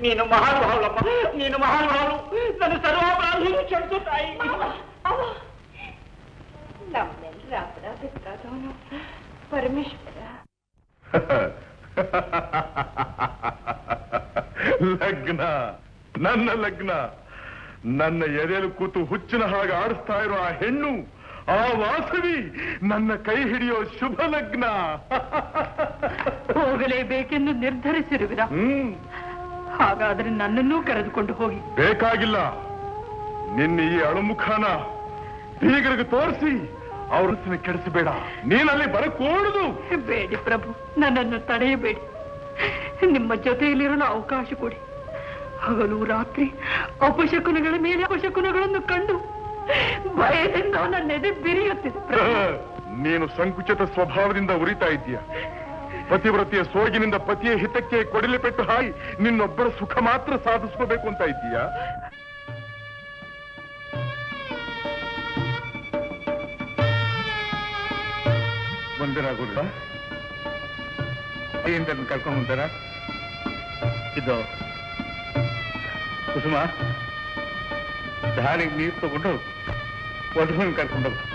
ನೀನು ಮಹಾನುಭಾವುಲಮ್ಮ ನೀನು ಮಹಾನುಭಾವರು ನನ್ನ ಸರ್ವಾಪರಾಧಿಯನ್ನು ಕ್ಷಮಿಸು ತಾಯಿ ನಮ್ಮೆಲ್ಲರ ಅಪರಾಧಕ್ಕಾದವನು ಪರಮೇಶ್ವರ ಲಗ್ನ ನನ್ನ ಲಗ್ನ ನನ್ನ ಎದೆಯಲ್ಲಿ ಕೂತು ಹುಚ್ಚಿನ ಹಾಗೆ ಆಡಿಸ್ತಾ ಇರೋ ಆ ಹೆಣ್ಣು ಆ ವಾಸವಿ ನನ್ನ ಕೈ ಹಿಡಿಯೋ ಶುಭ ಲಗ್ನ ಹೋಗಲೇಬೇಕೆಂದು ನಿರ್ಧರಿಸಿರುವಿರ ಹ್ಮ್ ಹಾಗಾದ್ರೆ ನನ್ನನ್ನೂ ಕರೆದುಕೊಂಡು ಹೋಗಿ ಬೇಕಾಗಿಲ್ಲ ನಿನ್ನ ಈ ಅಳುಮುಖಾನ ಬೀಗರಿಗೆ ತೋರಿಸಿ ಅವ್ರ ಕೆಡಿಸಬೇಡ ನೀನಲ್ಲಿ ಬರಕೂಡುದು ಬೇಡಿ ಪ್ರಭು ನನ್ನನ್ನು ತಡೆಯಬೇಡಿ ನಿಮ್ಮ ಜೊತೆಯಲ್ಲಿರಲು ಅವಕಾಶ ಕೊಡಿ ಹಗಲು ರಾತ್ರಿ ಅಪಶಕುನಗಳ ಮೇಲೆ ಅಪಶಕುನಗಳನ್ನು ಕಂಡು ಭಯದಿಂದ ನನ್ನ ಎದೆ ಬಿರಿಯುತ್ತಿದೆ ಪ್ರಭು. ನೀನು ಸಂಕುಚಿತ ಸ್ವಭಾವದಿಂದ ಉರಿತಾ ಇದ್ದೀಯ ಪತಿವ್ರತೆಯ ಸೋಗಿನಿಂದ ಪತಿಯ ಹಿತಕ್ಕೆ ಕೊಡಲಿ ಪೆಟ್ಟು ಹಾಯಿ ನಿನ್ನೊಬ್ಬರ ಸುಖ ಮಾತ್ರ ಸಾಧಿಸ್ಕೋಬೇಕು ಅಂತ ಇದ್ದೀಯಾ ಬಂದಿರ ಗುರುಗಳ ಏನ್ ಕರ್ಕೊಂಡು ಬಂದಾರ ಇದು ಕುಸುಮ ದಾರಿಗೆ ನೀರು ತಗೊಂಡು ಒಡ್ಕೊಂಡು ಕರ್ಕೊಂಡು ಹೋಗು